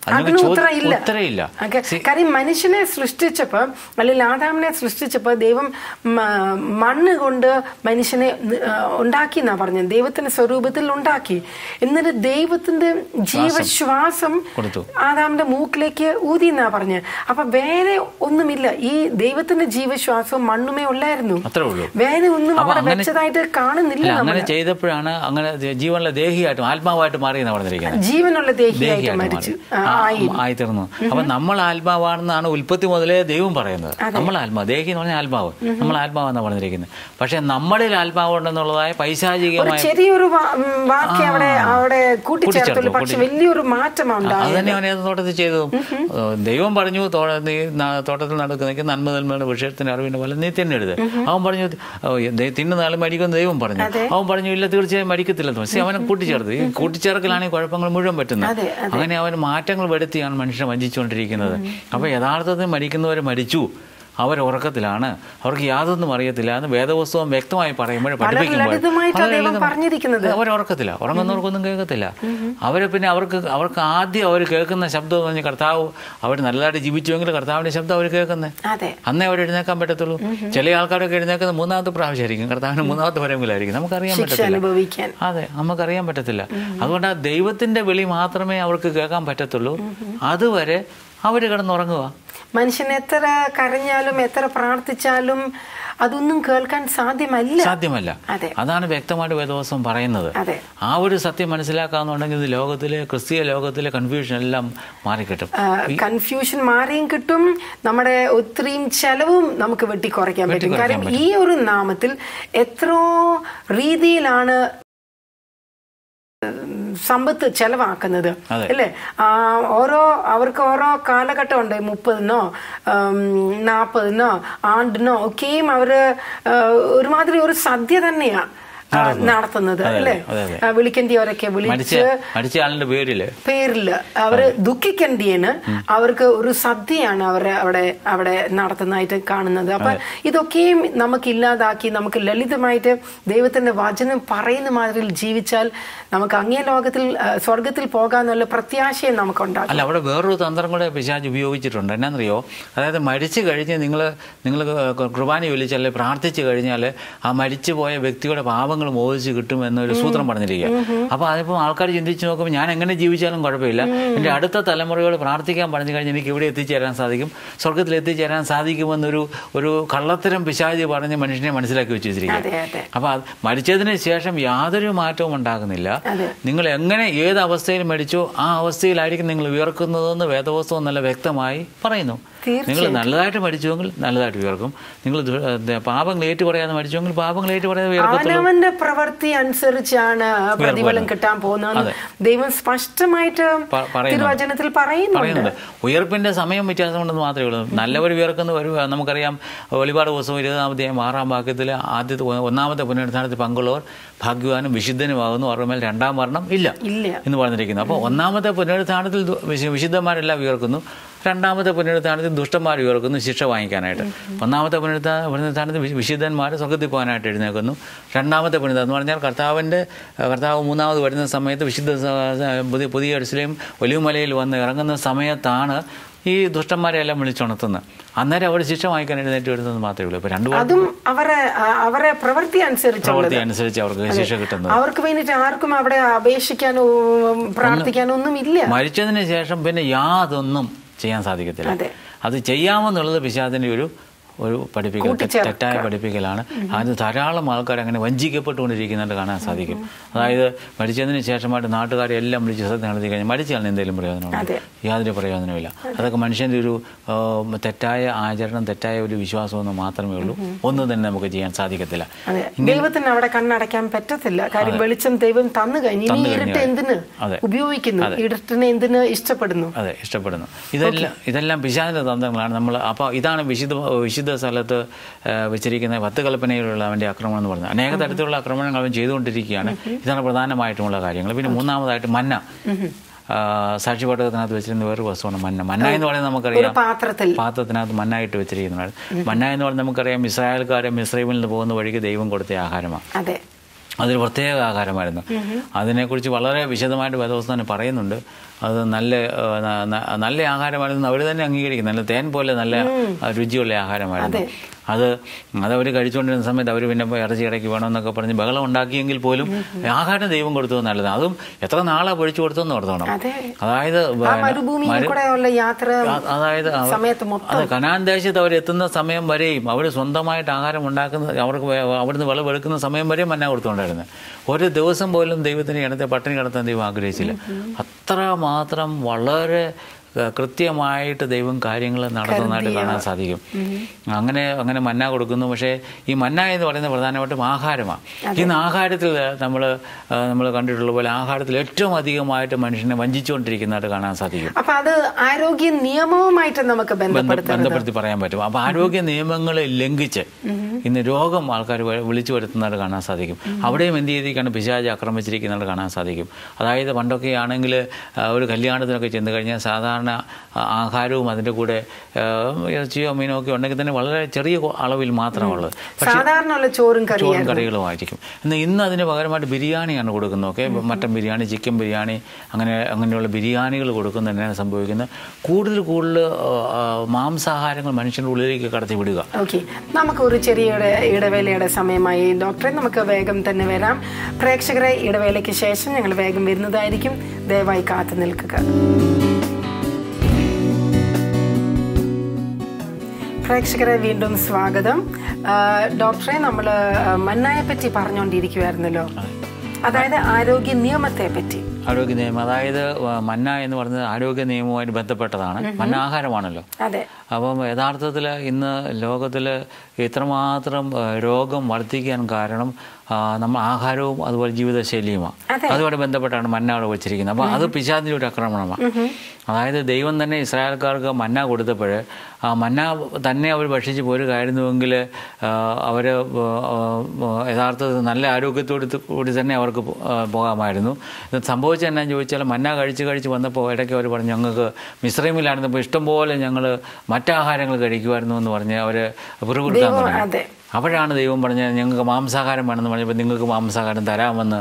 Speaker 2: അതിനൊക്കെ
Speaker 1: അതിന്
Speaker 2: ചോദ്യ-
Speaker 1: ഉത്തരമില്ല
Speaker 2: ഉത്തരമില്ല
Speaker 1: ഓക്കെ. കാര്യം മനുഷ്യനെ സൃഷ്ടിച്ചപ്പോ അല്ലെങ്കിൽ ആദാമിനെ സൃഷ്ടിച്ചപ്പോ ദൈവം മ- മണ്ണ് കൊണ്ട് മനുഷ്യനെ നി- ആ, ഉണ്ടാക്കി എന്നാ പറഞ്ഞത് ദൈവത്തിന്റെ സ്വരൂപത്തിൽ ഉണ്ടാക്കി എന്നിട്ട് ദൈവത്തിന്റെ ജീവശ്വാസം
Speaker 2: കൊടുത്തു.
Speaker 1: ആദാമിന്റെ മൂക്കിലേക്ക് ഊതി എന്നാ പറഞ്ഞത് അപ്പൊ വേറെ ഒന്നുമില്ല ഈ ദൈവത്തിന്റെ ജീവശ്വാസവും മണ്ണുമേ ഉള്ളായിരുന്നു
Speaker 2: അത്രേ ഉള്ളൂ
Speaker 1: വേറെ ഒന്നും
Speaker 2: അപ്പൊ
Speaker 1: അവിടെ
Speaker 2: അങ്ങനെ-
Speaker 1: വെച്ചതായിട്ട് കാണുന്നില്ല
Speaker 2: അല്ല അങ്ങനെ
Speaker 1: നമ്മള്
Speaker 2: ചെയ്തപ്പോഴാണ് അങ്ങനെ ജീവനുള്ള ദേഹിയായിട്ടും ആത്മാവായിട്ട് മാറിയെന്ന് പറഞ്ഞിരിക്കുന്നത്
Speaker 1: ജീവനുള്ള ദേഹിയായിട്ട്
Speaker 2: ദേഹിയായിട്ട്
Speaker 1: മരിച്ചു
Speaker 2: മാറി.
Speaker 1: ആ,
Speaker 2: ആ,
Speaker 1: ആയി
Speaker 2: ആയിത്തീർന്നു അപ്പൊ നമ്മൾ ആത്മാവാണെന്നാണ് ഉൽപ്പത്തി മുതലേ ദൈവം പറയുന്നത് നമ്മൾ ആത്മാവ് ദേഹി എന്ന് പറഞ്ഞാൽ ആത്മാവ് നമ്മൾ ആത്മാവെന്നാണ് പറഞ്ഞിരിക്കുന്നത് പക്ഷെ നമ്മളിൽ ആത്മാവുണ്ടെന്നുള്ളതായ
Speaker 1: ഒരു
Speaker 2: പൈശാചികമായ
Speaker 1: ചെറിയൊരു വാ- ഉം, വാക്യം അവിടെ അവിടെ കൂട്ടിച്ചേർത്തുള്ളൂ
Speaker 2: കൂട്ടിച്ചേർത്തു,
Speaker 1: പക്ഷെ വലിയൊരു മാറ്റം
Speaker 2: അത്
Speaker 1: ഉണ്ടായി
Speaker 2: തന്നെ അവൻ ഏത് തോട്ടത്തിൽ ചെയ്തതും ദൈവം പറഞ്ഞു തോ- നീ ന- തോട്ടത്തിൽ നടക്കുന്ന നന്മ നന്മയുടെ വിഷയത്തിന്റെ അറിവിന്റെ പോലെ നീ തിന്നരുത് അവൻ പറഞ്ഞു "ഓ, ദേ- തിന്നുന്നാലും മരിക്കുമെന്ന് ദൈവം പറഞ്ഞു അവൻ പറഞ്ഞു ഇല്ല തീർച്ചയായും മരിക്കത്തില്ലെന്ന് പക്ഷേ അവനെ കൂട്ടിച്ചേർത്ത് ഈ കൂട്ടിച്ചേർക്കലാണ് ഈ കുഴപ്പങ്ങൾ മുഴുവൻ പറ്റുന്നത്
Speaker 1: അതെ,
Speaker 2: അങ്ങനെ അവൻ മാറ്റങ്ങൾ വരുത്തിയാണ് മനുഷ്യനെ വഞ്ചിച്ചുകൊണ്ടിരിക്കുന്നത് അപ്പോൾ യഥാർത്ഥത്തിൽ മരിക്കുന്നവർ മരിച്ചു അവർ ഉറക്കത്തിലാണ് അവർക്ക് യാതൊന്നും അറിയത്തില്ല എന്ന് വേദപുസ്തകം വ്യക്തമായി പറയുമ്പോൾ പഠിപ്പിക്കുമ്പോൾ
Speaker 1: ലളിതമായിട്ടാ
Speaker 2: വളരെ
Speaker 1: ദൈവം
Speaker 2: ലളിതം.
Speaker 1: പറഞ്ഞിരിക്കുന്നത്.
Speaker 2: അവർ ഉറക്കത്തില്ല ഉറങ്ങുന്നവർക്കൊന്നും കേൾക്കത്തില്ല അവരെ പിന്നെ അവർക്ക് അവർക്ക് ആദ്യം അവർ കേൾക്കുന്ന ശബ്ദം എന്ന് പറഞ്ഞാൽ കർത്താവ് അവർ നല്ലതായിട്ട് ജീവിച്ചുവെങ്കിൽ കർത്താവിന്റെ ശബ്ദം അവർ കേൾക്കുന്നത്
Speaker 1: അതെ
Speaker 2: അന്നേ അവർ എഴുന്നേക്കാൻ പറ്റത്തുള്ളൂ ചില ആൾക്കാരൊക്കെ എഴുന്നേക്കുന്നത് മൂന്നാമത്തെ പ്രാവശ്യമായിരിക്കും കർത്താവിന് മൂന്നാമത്തെ വരമെങ്കിലായിരിക്കും നമുക്കറിയാൻ
Speaker 1: ശിക്ഷ
Speaker 2: പറ്റത്തില്ല
Speaker 1: അനുഭവിക്കാൻ
Speaker 2: അതെ നമുക്കറിയാൻ പറ്റത്തില്ല അതുകൊണ്ട് ആ ദൈവത്തിന്റെ വിളി മാത്രമേ അവർക്ക് കേൾക്കാൻ പറ്റത്തുള്ളൂ അതുവരെ അവർ കിടന്നുറങ്ങുക
Speaker 1: മനുഷ്യൻ എത്ര കരഞ്ഞാലും എത്ര പ്രാർത്ഥിച്ചാലും അതൊന്നും കേൾക്കാൻ സാധ്യമല്ല
Speaker 2: സാധ്യമല്ല
Speaker 1: അതെ.
Speaker 2: അതാണ് വ്യക്തമായിട്ട് വേദവസം പറയുന്നത്
Speaker 1: അതെ
Speaker 2: ആ ഒരു സത്യം മനസ്സിലാക്കാന്നുണ്ടെങ്കിൽ ഇത് ലോകത്തിലെ ക്രിസ്തീയ ലോകത്തിലെ കൺഫ്യൂഷൻ എല്ലാം മാറിക്കിട്ടും
Speaker 1: കൺഫ്യൂഷൻ മാറിയും കിട്ടും നമ്മുടെ ഒത്തിരിയും ചെലവും നമുക്ക് വെട്ടിക്കുറയ്ക്കാൻ പറ്റും
Speaker 2: വെട്ടിക്കുറയ്ക്കാൻ
Speaker 1: കാര്യം ഈ ഒരു നാമത്തിൽ എത്രയോ രീതിയിലാണ് ഉം, സമ്പത്ത് ചെലവാക്കുന്നത്
Speaker 2: അതെ.
Speaker 1: അല്ലേ ആ, ഓരോ അവർക്ക് ഓരോ കാലഘട്ടമുണ്ട് മുപ്പതിനോ നാൽപ്പതിനോ ആണ്ടിനോ ഒക്കെയും അവര് ആ, ഒരുമാതിരി ഒരു സദ്യ തന്നെയാ ആ, നടത്തുന്നത്
Speaker 2: അതെ,
Speaker 1: അല്ലേ
Speaker 2: അതെ, അതെ.
Speaker 1: ആ, വിളിക്കേണ്ടിയവരൊക്കെ
Speaker 2: മരിച്ച
Speaker 1: വിളിച്ച്
Speaker 2: മരിച്ച ആളിന്റെ പേരില്
Speaker 1: പേരില് അവര് ദുഃഖിക്കേണ്ടിയന് അവർക്ക് ഒരു സദ്യയാണ് അവർ അവിടെ അവിടെ നടത്തുന്നതായിട്ട് കാണുന്നത് അപ്പൊ ഇതൊക്കെയും നമുക്ക് ഇല്ലാതാക്കി നമുക്ക് ലളിതമായിട്ട് ദൈവത്തിന്റെ വചനം പറയുന്ന മാതിരിയിൽ ജീവിച്ചാൽ നമുക്ക് അങ്ങേ ലോകത്തിൽ ആ, സ്വർഗത്തിൽ പോകാന്നുള്ള പ്രത്യാശയും നമുക്കുണ്ടാകും
Speaker 2: അല്ല അവിടെ വേറൊരു തന്ത്രം കൂടെ പിശാജ് ഉപയോഗിച്ചിട്ടുണ്ട് എന്നാന്നറിയോ അതായത് മരിച്ചു കഴിഞ്ഞ് നിങ്ങൾ നിങ്ങൾ കുർബാന ചൊല്ലിച്ച് അല്ലെങ്കിൽ പ്രാർത്ഥിച്ചു കഴിഞ്ഞാൽ ആ മരിച്ചു പോയ വ്യക്തിയുടെ പാപങ്ങൾ മോചിച്ച് കിട്ടും എന്നൊരു സൂത്രം പറഞ്ഞിരിക്കുക അപ്പോൾ അതിപ്പോൾ ആൾക്കാർ ചിന്തിച്ച് നോക്കുമ്പോൾ ഞാൻ എങ്ങനെ ജീവിച്ചാലും കുഴപ്പമില്ല എൻ്റെ അടുത്ത തലമുറയോട് പ്രാർത്ഥിക്കാൻ പറഞ്ഞു കഴിഞ്ഞാൽ എനിക്ക് ഇവിടെ എത്തിച്ചേരാൻ സാധിക്കും സ്വർഗത്തിൽ എത്തിച്ചേരാൻ സാധിക്കുമെന്നൊരു ഒരു കള്ളത്തരം പിശാജ് പറഞ്ഞ് മനുഷ്യനെ മനസ്സിലാക്കി വെച്ചിരിക്കുക
Speaker 1: അതെ അതെ
Speaker 2: അപ്പോൾ അത് മരിച്ചതിന് ശേഷം യാതൊരു മാറ്റവും ഉണ്ടാകുന്നില്ല
Speaker 1: അതെ.
Speaker 2: നിങ്ങൾ എങ്ങനെ ഏത് അവസ്ഥയിൽ മരിച്ചോ ആ അവസ്ഥയിലായിരിക്കും നിങ്ങൾ ഉയർക്കുന്നതെന്ന് വേദവസ്തവം നല്ല വ്യക്തമായി പറയുന്നു
Speaker 1: തീർച്ചയായും.
Speaker 2: നിങ്ങൾ നല്ലതായിട്ട് മരിച്ചുവെങ്കിൽ നല്ലതായിട്ട് ഉയർക്കും നിങ്ങൾ ദു- ഏ, പാപങ്ങൾ ഏറ്റുപറയാതെ മരിച്ചുവെങ്കിൽ പാപങ്ങൾ ഏറ്റുപറയാതെ ഉയർക്കത്തുള്ളൂ
Speaker 1: അവനവന്റെ പ്രവൃത്തി അനുസരിച്ചാണ് പ്രതിഫലം കിട്ടാൻ പോകുന്നത് ദൈവം സ്പഷ്ടമായിട്ട്
Speaker 2: പ- പറയുന്നുണ്ട്.
Speaker 1: തിരുവചനത്തിൽ പറയുന്നുണ്ട്
Speaker 2: പറയുന്നുണ്ട് ഉയർപ്പിന്റെ സമയം വ്യത്യാസമുണ്ടെന്ന് മാത്രമേ ഉള്ളൂ നല്ലവർ ഉയർക്കുന്ന ഒരു നമുക്കറിയാം വെളിപാട് ദിവസം ഇരുപതാമത്തെ ആറാം വാക്യത്തിൽ ആദ്യത്തെ ഒന്നാമത്തെ പുനരുദ്ധാനത്തിൽ പങ്കുള്ളവർ ഭാഗ്യവാനും വിശുദ്ധനുമാകുന്നു അവരുടെ മേൽ രണ്ടാം മരണം ഇല്ല
Speaker 1: ഇല്ല
Speaker 2: എന്ന് പറഞ്ഞിരിക്കുന്നു അപ്പോൾ ഒന്നാമത്തെ പുനരുദ്ധാനത്തിൽ ദു- വിശു- വിശുദ്ധന്മാരെല്ലാം ഉയർക്കുന്നു രണ്ടാമത്തെ പുനരുദ്ധാനത്തിൽ ദുഷ്ടന്മാർ ഉയർക്കുന്നു ശിക്ഷ വാങ്ങിക്കാനായിട്ട് ഒന്നാമത്തെ പുനരുദ്ധാ പുനരുദ്ധാനത്തിൽ വിശു- വിശുദ്ധന്മാർ സ്വർഗത്തിൽ പോകാനായിട്ട് എഴുന്നേൽക്കുന്നു രണ്ടാമത്തെ പുനരുദ്ധാനം എന്ന് പറഞ്ഞാൽ കർത്താവിൻ്റെ കർത്താവ് മൂന്നാമത് വരുന്ന സമയത്ത് വിശുദ്ധ സ- സ- പുതിയ പുതിയ എടുസിലെയും ഒലിവുമലയിൽ വന്ന് ഇറങ്ങുന്ന സമയത്താണ് ഈ ദുഷ്ടന്മാരെ എല്ലാം വിളിച്ചുണർത്തുന്നത് അന്നേരം അവർ ശിക്ഷ വാങ്ങിക്കാൻ എഴുന്നേറ്റ് വരുന്നത് മാത്രമേ ഉള്ളൂ ഇപ്പോൾ രണ്ടു
Speaker 1: അതും അവരെ ആ- അവരെ പ്രവൃത്തി അനുസരിച്ചുള്ളത്
Speaker 2: പ്രവൃത്തി അനുസരിച്ച് അവർക്ക് ശിക്ഷ കിട്ടുന്നത്
Speaker 1: അവർക്ക് വേണ്ടിയിട്ട് ആർക്കും അവിടെ അപേക്ഷിക്കാനോ ഉം, പ്രാർത്ഥിക്കാനോ ഒന്നും ഇല്ല
Speaker 2: മരിച്ചതിന് ശേഷം പിന്നെ യാതൊന്നും ചെയ്യാൻ സാധിക്കത്തില്ല
Speaker 1: അതെ.
Speaker 2: അത് ചെയ്യാമെന്നുള്ളത് പിശാചിന്റെ ഒരു ഒരു പഠിപ്പിക്കൽ
Speaker 1: കൂട്ടിച്ചേർക്കുക.
Speaker 2: തെറ്റായ പഠിപ്പിക്കലാണ് അത് ധാരാളം ആൾക്കാർ അങ്ങനെ വഞ്ചിക്കപ്പെട്ടുകൊണ്ടിരിക്കുന്നത് കാണാൻ സാധിക്കും അതായത് മരിച്ചതിന് ശേഷമായിട്ട് നാട്ടുകാരെ എല്ലാം വിളിച്ച് ശ്രദ്ധ നടത്തി കഴിഞ്ഞാൽ മരിച്ചാൽ എന്തെങ്കിലും പ്രയോജനമുണ്ട്
Speaker 1: അതെ.
Speaker 2: യാതൊരു പ്രയോജനമില്ല അതൊക്കെ മനുഷ്യൻ്റെ ഒരു ആ, തെറ്റായ ആചരണം തെറ്റായ ഒരു വിശ്വാസമെന്ന് മാത്രമേ ഉള്ളൂ ഒന്നും തന്നെ നമുക്ക് ചെയ്യാൻ സാധിക്കത്തില്ല
Speaker 1: അതെ ദൈവത്തിന് അവിടെ കണ്ണടയ്ക്കാൻ പറ്റത്തില്ല കാര്യം വെളിച്ചം ദൈവം തന്നു കഴിഞ്ഞു ഇനി
Speaker 2: തന്നു
Speaker 1: ഇരുട്ട്
Speaker 2: കഴിഞ്ഞു.
Speaker 1: എന്തിന്
Speaker 2: അതെ.
Speaker 1: ഉപയോഗിക്കുന്നു ഇരുട്ടിനെ എന്തിന് ഇഷ്ടപ്പെടുന്നു
Speaker 2: അതെ ഇഷ്ടപ്പെടുന്നു ഇതെല്ലാം ഇതെല്ലാം പിശാചിൻ്റെ തന്ത്രങ്ങളാണ് നമ്മൾ അപ്പോൾ ഇതാണ് വിശുദ്ധ വിശുദ്ധ സ്ഥലത്ത് ആ, വെച്ചിരിക്കുന്ന പത്ത് കൽപ്പനയിലുള്ള അവൻ്റെ ആക്രമണം എന്ന് പറയുന്നത് അനേക തരത്തിലുള്ള ആക്രമണങ്ങൾ അവൻ ചെയ്തുകൊണ്ടിരിക്കുകയാണ് ഇതാണ് പ്രധാനമായിട്ടുമുള്ള കാര്യങ്ങൾ പിന്നെ മൂന്നാമതായിട്ട് മന്ന ആ, സാക്ഷിപട്ടകത്തിനകത്ത് വെച്ചിരുന്ന വേറൊരു വസ്തുവാണ് മന്ന മന്ന എന്ന് പറയുന്നത്
Speaker 1: ഒരു
Speaker 2: നമുക്കറിയാം
Speaker 1: പാത്രത്തിൽ
Speaker 2: പാത്രത്തിനകത്ത് മന്നായിട്ട് വെച്ചിരിക്കുന്നതാണ് മന്ന എന്ന് പറയുന്നത് നമുക്കറിയാം ഇസ്രായേൽക്കാരെ മിസ്രൈമിൽ നിന്ന് പോകുന്ന വഴിക്ക് ദൈവം കൊടുത്ത ആഹാരമാണ്
Speaker 1: അതെ
Speaker 2: അതൊരു പ്രത്യേക ആഹാരമായിരുന്നു അതിനെക്കുറിച്ച് വളരെ വിശദമായിട്ട് വേദവസ്ഥാനം പറയുന്നുണ്ട് അത് നല്ല ആ, ന- ന- നല്ല ആഹാരമായിരുന്നു അവർ തന്നെ അംഗീകരിക്കുന്നു നല്ല തേൻ പോലെ നല്ല ആ, രുചിയുള്ള ആഹാരമായിരുന്നു അത് അതവർ കഴിച്ചുകൊണ്ടിരുന്ന സമയത്ത് അവർ പിന്നെ പോയി ഇറച്ചി ഇടയ്ക്ക് വേണമെന്നൊക്കെ പറഞ്ഞ് ബഹളം ഉണ്ടാക്കിയെങ്കിൽ പോലും ആഹാരം ദൈവം കൊടുത്തത് നല്ലത് അതും എത്ര നാളാ പൊഴിച്ചു കൊടുത്തെന്ന് ഓർത്തോണം
Speaker 1: അതെ
Speaker 2: അതായത്
Speaker 1: ആ
Speaker 2: പിന്നെ
Speaker 1: മരുഭൂമിയിൽ കൂടെ ഉള്ള യാത്ര
Speaker 2: അ- അതായത് അവ-
Speaker 1: സമയത്ത് മൊത്തം
Speaker 2: അതെ കനാൻ ദേശത്ത് അവർ എത്തുന്ന സമയം വരെയും അവർ സ്വന്തമായിട്ട് ആഹാരം ഉണ്ടാക്കുന്ന അവർക്ക് വേ- അവിടുന്ന് വിളവെടുക്കുന്ന സമയം വരെയും മന്ന കൊടുത്തുകൊണ്ടായിരുന്നു ഒരു ദിവസം പോലും ദൈവത്തിന് ഇടത്തെ പട്ടിണി കിടത്താൻ ദൈവം ആഗ്രഹിച്ചില്ല അത്ര മാത്രം വളരെ ഏഹ്, കൃത്യമായിട്ട് ദൈവം കാര്യങ്ങൾ നടത്തുന്നതായിട്ട് കാണാൻ സാധിക്കും അങ്ങനെ അങ്ങനെ മന്ന കൊടുക്കുന്നു പക്ഷേ ഈ മന്ന എന്ന് പറയുന്നത് പ്രധാനമായിട്ടും ആഹാരമാണ് ഇന്ന് ആഹാരത്തിൽ നമ്മൾ നമ്മൾ കണ്ടിട്ടുള്ള പോലെ ആഹാരത്തിൽ ഏറ്റവും അധികമായിട്ട് മനുഷ്യനെ വഞ്ചിച്ചുകൊണ്ടിരിക്കുന്നതായിട്ട് കാണാൻ സാധിക്കും
Speaker 1: അപ്പൊ അത് ആരോഗ്യ നിയമവുമായിട്ട് നമുക്ക്
Speaker 2: ബന്ധ-
Speaker 1: ബന്ധപ്പെടുത്തരുത്
Speaker 2: ബന്ധപ്പെടുത്തി പറയാൻ പറ്റും അപ്പൊ ആരോഗ്യ നിയമങ്ങളെ ലംഘിച്ച് ഇന്ന് രോഗം ആൾക്കാർ വിളിച്ചു വരുത്തുന്നതായിട്ട് കാണാൻ സാധിക്കും അവിടെയും എന്ത് രീതിക്കാണ് പിശാച് ആക്രമിച്ചിരിക്കുന്നത് കാണാൻ സാധിക്കും അതായത് പണ്ടൊക്കെ ആണെങ്കിൽ ഒരു കല്യാണത്തിനൊക്കെ ചെന്ന് കഴിഞ്ഞാൽ സാധാരണ ആ, ആഹാരവും അതിൻ്റെ കൂടെ ആ, ഇറച്ചിയോ മീനോ ഒക്കെ ഉണ്ടെങ്കിൽ തന്നെ വളരെ ചെറിയ കൊ- അളവിൽ മാത്രമുള്ളത്
Speaker 1: സാധാരണ ഉള്ള ചോറും കറിയും
Speaker 2: ചോറും കറികളുമായിരിക്കും എന്നാൽ ഇന്ന് അതിന് പകരമായിട്ട് ബിരിയാണിയാണ് കൊടുക്കുന്നത് okay mutton biryani chicken biryani അങ്ങനെ അങ്ങനെയുള്ള ബിരിയാണികൾ കൊടുക്കുന്ന തന്നെയാണ് സംഭവിക്കുന്നത് കൂടുതൽ കൂടുതൽ ആ, ആ, മാംസാഹാരങ്ങൾ മനുഷ്യൻ്റെ ഉള്ളിലേക്ക് കടത്തി വിടുക
Speaker 1: ഓക്കെ നമുക്ക് ഒരു ചെറിയ ഇട- ഇടവേളയുടെ സമയമായി ഡോക്ടറെ നമുക്ക് വേഗം തന്നെ വരാം പ്രേക്ഷകരെ ഇടവേളയ്ക്ക് ശേഷം ഞങ്ങൾ വേഗം വരുന്നതായിരിക്കും ദയവായി കാത്തു നിൽക്കുക പ്രേക്ഷകരെ വീണ്ടും സ്വാഗതം ആ, ഡോക്ടറെ നമ്മൾ മന്നായെ പറ്റി പറഞ്ഞുകൊണ്ടിരിക്കുവായിരുന്നല്ലോ അതായത് ആരോഗ്യ നിയമത്തെ പറ്റി
Speaker 2: ആരോഗ്യ നിയമം അതായത് ആ, മന്ന എന്ന് പറയുന്നത് ആരോഗ്യ നിയമവുമായിട്ട് ബന്ധപ്പെട്ടതാണ് മന്ന ആഹാരമാണല്ലോ
Speaker 1: അതെ
Speaker 2: അപ്പം യഥാർത്ഥത്തിൽ ഇന്ന് ലോകത്തിൽ ഇത്രമാത്രം ആ, രോഗം വർദ്ധിക്കാൻ കാരണം ആ, നമ്മൾ ആഹാരവും അതുപോലെ ജീവിതശൈലിയുമാണ്
Speaker 1: അതെ.
Speaker 2: അതുമായിട്ട് ബന്ധപ്പെട്ടാണ് മന്ന അവിടെ വെച്ചിരിക്കുന്നത് അപ്പോൾ അത് പിശാചിൻ്റെ ഒരു ആക്രമണമാണ് അതായത് ദൈവം തന്നെ ഇസ്രായേൽക്കാർക്ക് മന്ന കൊടുത്തപ്പോൾ ആ മന്ന തന്നെ അവർ ഭക്ഷിച്ച് പോരുകയായിരുന്നുവെങ്കിൽ അവർ യഥാർത്ഥത്തിൽ നല്ല ആരോഗ്യത്തോട് കൂടി തന്നെ അവർക്ക് പോ- ആ, പോകാമായിരുന്നു ഇത് സംഭവിച്ചത് എന്നാന്ന് ചോദിച്ചാൽ മന്ന കഴിച്ച് കഴിച്ച് വന്നപ്പോൾ ഇടയ്ക്ക് അവർ പറഞ്ഞു ഞങ്ങൾക്ക് മിശ്രമിലായിരുന്നപ്പോൾ ഇഷ്ടംപോലെ ഞങ്ങൾ മറ്റാഹാരങ്ങൾ കഴിക്കുമായിരുന്നു എന്ന് പറഞ്ഞ് അവർ പിറുപിറുക്കാൻ
Speaker 1: ദൈവം
Speaker 2: തുടങ്ങി
Speaker 1: അതെ
Speaker 2: അപ്പോഴാണ് ദൈവം പറഞ്ഞത് ഞങ്ങൾക്ക് മാംസാഹാരം വേണമെന്ന് പറഞ്ഞപ്പോൾ നിങ്ങൾക്ക് മാംസാഹാരം തരാമെന്ന്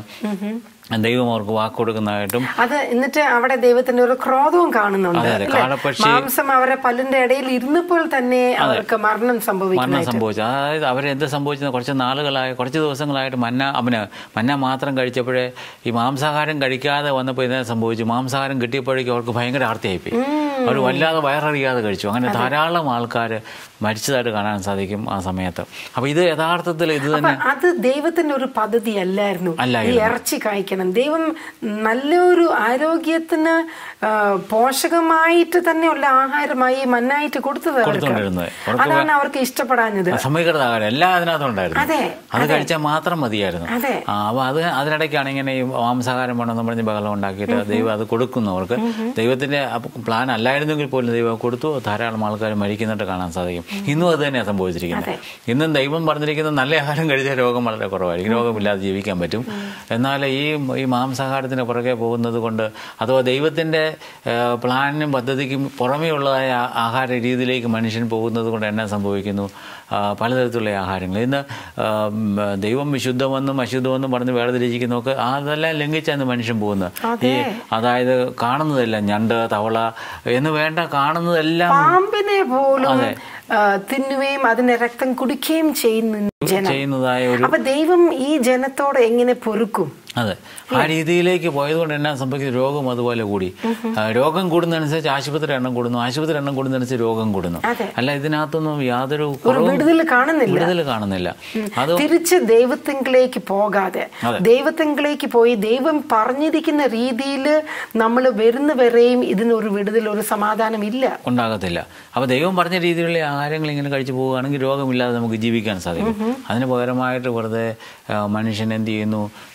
Speaker 2: ദൈവം അവർക്ക് വാക്ക് കൊടുക്കുന്നതായിട്ടും
Speaker 1: അത് എന്നിട്ട് അവിടെ ദൈവത്തിന്റെ ഒരു ക്രോധവും കാണുന്നുണ്ട്
Speaker 2: അതെ, അതെ.
Speaker 1: അല്ലേ?
Speaker 2: കാടപ്പക്ഷി-
Speaker 1: മാംസം അവരെ പല്ലിന്റെ ഇടയിൽ ഇരുന്നപ്പോൾ തന്നെ അവർക്ക് മരണം
Speaker 2: മരണം
Speaker 1: സംഭവിക്കുന്നു
Speaker 2: സംഭവിച്ചു അതായത് അവരെന്ത് സംഭവിച്ചത് കുറച്ച് നാളുകളായി കുറച്ച് ദിവസങ്ങളായിട്ട് മന്ന അവന് മന്ന മാത്രം കഴിച്ചപ്പോഴേ ഈ മാംസാഹാരം കഴിക്കാതെ വന്നപ്പോൾ ഇതേ സംഭവിച്ചു മാംസാഹാരം കിട്ടിയപ്പോഴേക്കും അവർക്ക് ഭയങ്കര ആർത്തിയായിപ്പോയി അവർ വല്ലാതെ വയററിയാതെ കഴിച്ചു അങ്ങനെ ധാരാളം ആൾക്കാർ മരിച്ചതായിട്ട് കാണാൻ സാധിക്കും ആ സമയത്ത് അപ്പോൾ ഇത് യഥാർത്ഥത്തിൽ ഇത്
Speaker 1: അപ്പൊ
Speaker 2: തന്നെ
Speaker 1: അത് ദൈവത്തിന്റെ ഒരു പദ്ധതി അല്ലായിരുന്നു ഈ
Speaker 2: അല്ലായിരുന്നു.
Speaker 1: ഇറച്ചി കഴിക്കണം ദൈവം നല്ലൊരു ആരോഗ്യത്തിന് ആ, പോഷകമായിട്ട് തന്നെയുള്ള ആഹാരമായി മന്നായിട്ട് കൊടുത്തത് അവർക്ക്
Speaker 2: കൊടുത്തുകൊണ്ടിരുന്നത് അവർക്ക്
Speaker 1: അതാണ് അവർക്ക് ഇഷ്ടപ്പെടാഞ്ഞത്
Speaker 2: സമീകൃത ആഹാരം എല്ലാം അതിനകത്തും ഉണ്ടായിരുന്നു
Speaker 1: അതെ
Speaker 2: അത് കഴിച്ചാൽ മാത്രം മതിയായിരുന്നു
Speaker 1: അതെ
Speaker 2: ആ, അപ്പോൾ അത് അതിനിടയ്ക്കാണ് ഇങ്ങനെ ഈ മാംസാഹാരം വേണമെന്ന് പറഞ്ഞ് ബഹളം ഉണ്ടാക്കിയിട്ട് ദൈവം അത് കൊടുക്കുന്നു അവർക്ക് ദൈവത്തിന്റെ പ്ലാൻ അല്ലായിരുന്നെങ്കിൽ പോലും ദൈവം കൊടുത്തു ധാരാളം ആൾക്കാർ മരിക്കുന്നിട്ട് കാണാൻ സാധിക്കും ഇന്നും അത് തന്നെയാണ് സംഭവിച്ചിരിക്കുന്നത് ഇന്നും ദൈവം പറഞ്ഞിരിക്കുന്നത് നല്ല ആഹാരം കഴിച്ചാൽ രോഗം വളരെ കുറവായിരിക്കും രോഗമില്ലാതെ ജീവിക്കാൻ പറ്റും എന്നാൽ ഈ ഈ മാംസാഹാരത്തിന് പുറകെ പോകുന്നത് കൊണ്ട് അഥവാ ദൈവത്തിന്റെ ഏഹ്, പ്ലാനിനും പദ്ധതിക്കും പുറമേ ഉള്ളതായ ആ- ആഹാര രീതിയിലേക്ക് മനുഷ്യൻ പോകുന്നത് കൊണ്ട് എന്നാ സംഭവിക്കുന്നു ആ, പലതരത്തിലുള്ള ആഹാരങ്ങൾ ഇന്ന് ആ, ഉം, ദൈവം വിശുദ്ധമെന്നും അശുദ്ധമെന്നും പറഞ്ഞ് വേർതിരിച്ചിരിക്കുന്നതൊക്കെ അതെല്ലാം ലംഘിച്ചാണ് മനുഷ്യൻ പോകുന്നത് ഈ അതായത് കാണുന്നതെല്ലാം ഞണ്ട് തവള എന്ന് വേണ്ട കാണുന്നതെല്ലാം
Speaker 1: പാമ്പിനെ പോലും ആ, തിന്നുകയും അതിന്റെ രക്തം കുടിക്കുകയും ചെയ്യുന്ന ജനം
Speaker 2: ചെയ്യുന്നതായ ഒരു
Speaker 1: അപ്പൊ ദൈവം ഈ ജനത്തോട് എങ്ങനെ പൊറുക്കും
Speaker 2: അതെ ആ രീതിയിലേക്ക് പോയതുകൊണ്ട് എന്നാ സംഭവിക്കുന്നത് രോഗം അതുപോലെ കൂടി ആ, രോഗം കൂടുന്നതനുസരിച്ച് ആശുപത്രി എണ്ണം കൂടുന്നു ആശുപത്രി എണ്ണം കൂടുന്നതനുസരിച്ച് രോഗം കൂടുന്നു
Speaker 1: അതെ.
Speaker 2: അല്ല ഇതിനകത്തൊന്നും യാതൊരു
Speaker 1: ഒരു
Speaker 2: കുറവും
Speaker 1: വിടുതൽ കാണുന്നില്ല
Speaker 2: വിടുതൽ കാണുന്നില്ല അത്
Speaker 1: തിരിച്ച് ദൈവത്തിങ്കിലേക്ക് പോകാതെ ദൈവത്തിങ്കിലേക്ക് പോയി ദൈവം പറഞ്ഞിരിക്കുന്ന രീതിയിൽ നമ്മൾ വരുന്ന വരെയും ഇതിനൊരു വിടുതൽ ഒരു സമാധാനം ഇല്ല
Speaker 2: ഉണ്ടാകത്തില്ല അപ്പോൾ ദൈവം പറഞ്ഞ രീതിയിലുള്ള ആഹാരങ്ങൾ ഇങ്ങനെ കഴിച്ചു പോവുകയാണെങ്കിൽ രോഗമില്ലാതെ നമുക്ക് ജീവിക്കാൻ സാധിക്കും അതിന് പകരമായിട്ട് വെറുതെ ആ, മനുഷ്യൻ എന്ത് ചെയ്യുന്നു